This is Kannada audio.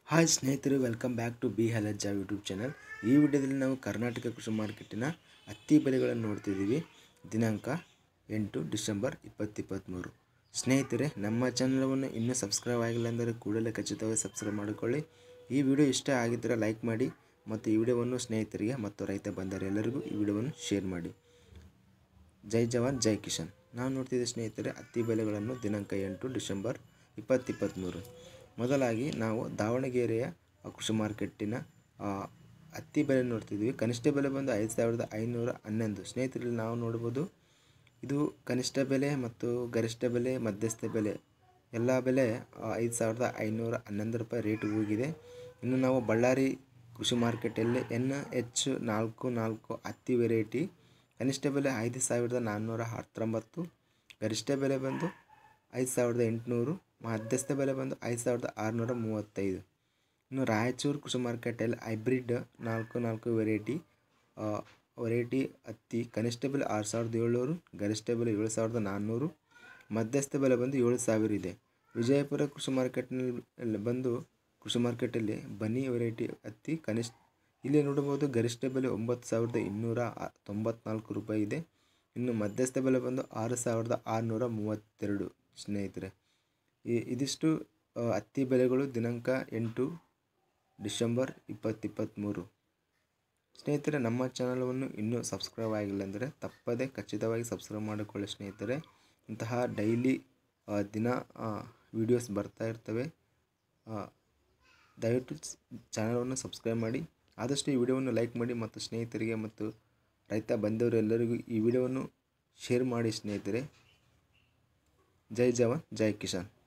ಹಾಯ್ ಸ್ನೇಹಿತರು ವೆಲ್ಕಮ್ ಬ್ಯಾಕ್ ಟು ಬಿ ಹಲಜ್ಜ ಯೂಟ್ಯೂಬ್ ಚಾನಲ್ ಈ ವಿಡಿಯೋದಲ್ಲಿ ನಾವು ಕರ್ನಾಟಕ ಕೃಷಿ ಮಾರ್ಕೆಟಿನ ಹತ್ತಿ ಬೆಲೆಗಳನ್ನು ನೋಡ್ತಿದ್ದೀವಿ ದಿನಾಂಕ ಎಂಟು ಡಿಸೆಂಬರ್ ಇಪ್ಪತ್ತಿಪ್ಪತ್ತ್ಮೂರು ಸ್ನೇಹಿತರೆ ನಮ್ಮ ಚಾನಲವನ್ನು ಇನ್ನೂ ಸಬ್ಸ್ಕ್ರೈಬ್ ಆಗಿಲ್ಲ ಅಂದರೆ ಕೂಡಲೇ ಖಚಿತವಾಗಿ ಸಬ್ಸ್ಕ್ರೈಬ್ ಮಾಡಿಕೊಳ್ಳಿ ಈ ವಿಡಿಯೋ ಇಷ್ಟ ಆಗಿದ್ದರೆ ಲೈಕ್ ಮಾಡಿ ಮತ್ತು ಈ ವಿಡಿಯೋವನ್ನು ಸ್ನೇಹಿತರಿಗೆ ಮತ್ತು ರೈತ ಬಂದರೆಲ್ಲರಿಗೂ ಈ ವಿಡಿಯೋವನ್ನು ಶೇರ್ ಮಾಡಿ ಜೈ ಜವಾನ್ ಜೈ ಕಿಶನ್ ನಾವು ನೋಡ್ತಿದ್ದೆ ಸ್ನೇಹಿತರೆ ಹತ್ತಿ ಬೆಲೆಗಳನ್ನು ದಿನಾಂಕ ಎಂಟು ಡಿಸೆಂಬರ್ ಇಪ್ಪತ್ತಿಪ್ಪತ್ತ್ಮೂರು ಮೊದಲಾಗಿ ನಾವು ದಾವಣಗೆರೆಯ ಕೃಷಿ ಮಾರ್ಕೆಟಿನ ಆ, ಹತ್ತಿ ಬೆಲೆ ನೋಡ್ತಿದ್ವಿ ಕನಿಷ್ಠ ಬೆಲೆ ಬಂದು ಐದು ಸಾವಿರದ ಐನೂರ ಹನ್ನೊಂದು ಸ್ನೇಹಿತರಲ್ಲಿ ನಾವು ನೋಡ್ಬೋದು ಇದು ಕನಿಷ್ಠ ಬೆಲೆ ಮತ್ತು ಗರಿಷ್ಠ ಬೆಲೆ ಮಧ್ಯಸ್ಥ ಬೆಲೆ ಎಲ್ಲ ಬೆಲೆ ಐದು ಸಾವಿರದ ಐನೂರ ಹನ್ನೊಂದು ರೂಪಾಯಿ ರೇಟ್ ಹೋಗಿದೆ ಇನ್ನು ನಾವು ಬಳ್ಳಾರಿ ಕೃಷಿ ಮಾರ್ಕೆಟಲ್ಲಿ ಎನ್ ಎಚ್ ನಾಲ್ಕು ನಾಲ್ಕು ಹತ್ತಿ ವೆರೈಟಿ ಕನಿಷ್ಠ ಬೆಲೆ ಐದು ಸಾವಿರದ ನಾನ್ನೂರ ಹತ್ತೊಂಬತ್ತು ಗರಿಷ್ಠ ಬೆಲೆ ಬಂದು ಐದು ಸಾವಿರದ ಎಂಟುನೂರು ಮಧ್ಯಸ್ಥ ಬೆಲೆ ಬಂದು ಐದು ಸಾವಿರದ ಆರುನೂರ ಮೂವತ್ತೈದು ಇನ್ನು ರಾಯಚೂರು ಕೃಷಿ ಮಾರ್ಕೆಟಲ್ಲಿ ಹೈಬ್ರಿಡ್ ನಾಲ್ಕು ನಾಲ್ಕು ವೆರೈಟಿ ವೆರೈಟಿ ಹತ್ತಿ ಕನಿಷ್ಠ ಬೆಲೆ ಆರು ಸಾವಿರದ ಏಳ್ನೂರು ಗರಿಷ್ಠ ಬೆಲೆ ಏಳು ಸಾವಿರದ ನಾನ್ನೂರು ಮಧ್ಯಸ್ಥ ಬೆಲೆ ಬಂದು ಏಳು ಸಾವಿರ ಇದೆ ವಿಜಯಪುರ ಕೃಷಿ ಮಾರ್ಕೆಟ್ನಲ್ಲಿ ಬಂದು ಕೃಷಿ ಮಾರ್ಕೆಟಲ್ಲಿ ಬನ್ನಿ ವೆರೈಟಿ ಹತ್ತಿ ಕನಿಷ್ಠ ಇಲ್ಲಿ ನೋಡಬಹುದು ಗರಿಷ್ಠ ಬೆಲೆ ಒಂಬತ್ತು ಸಾವಿರದ ಇನ್ನೂರ ಆ- ತೊಂಬತ್ನಾಲ್ಕು ರೂಪಾಯಿ ಇದೆ ಇನ್ನು ಮಧ್ಯಸ್ಥ ಬೆಲೆ ಬಂದು ಆರು ಸಾವಿರದ ಆರುನೂರ ಮೂವತ್ತೆರಡು ಸ್ನೇಹಿತರೆ ಈ ಇದಿಷ್ಟು ಆ, ಹತ್ತಿ ಬೆಲೆಗಳು ದಿನಾಂಕ ಎಂಟು ಡಿಸೆಂಬರ್ ಇಪ್ಪತ್ತಿಪ್ಪತ್ತ್ಮೂರು ಸ್ನೇಹಿತರೆ ನಮ್ಮ ಚಾನಲವನ್ನು ಇನ್ನೂ ಸಬ್ಸ್ಕ್ರೈಬ್ ಆಗಿಲ್ಲ ಅಂದರೆ ತಪ್ಪದೇ ಖಚಿತವಾಗಿ ಸಬ್ಸ್ಕ್ರೈಬ್ ಮಾಡಿಕೊಳ್ಳಿ ಸ್ನೇಹಿತರೆ ಇಂತಹ ಡೈಲಿ ದಿನ ವೀಡಿಯೋಸ್ ಬರ್ತಾ ಇರ್ತವೆ ಆ, ದಯವಿಟ್ಟು ಚಾನಲನ್ನು ಸಬ್ಸ್ಕ್ರೈಬ್ ಮಾಡಿ ಆದಷ್ಟು ಈ ವಿಡಿಯೋವನ್ನು ಲೈಕ್ ಮಾಡಿ ಮತ್ತು ಸ್ನೇಹಿತರಿಗೆ ಮತ್ತು ರೈತ ಬಂದವರೆಲ್ಲರಿಗೂ ಈ ವಿಡಿಯೋವನ್ನು ಶೇರ್ ಮಾಡಿ ಸ್ನೇಹಿತರೆ ಜೈ ಜವಾನ್ ಜೈ ಕಿಶಾನ್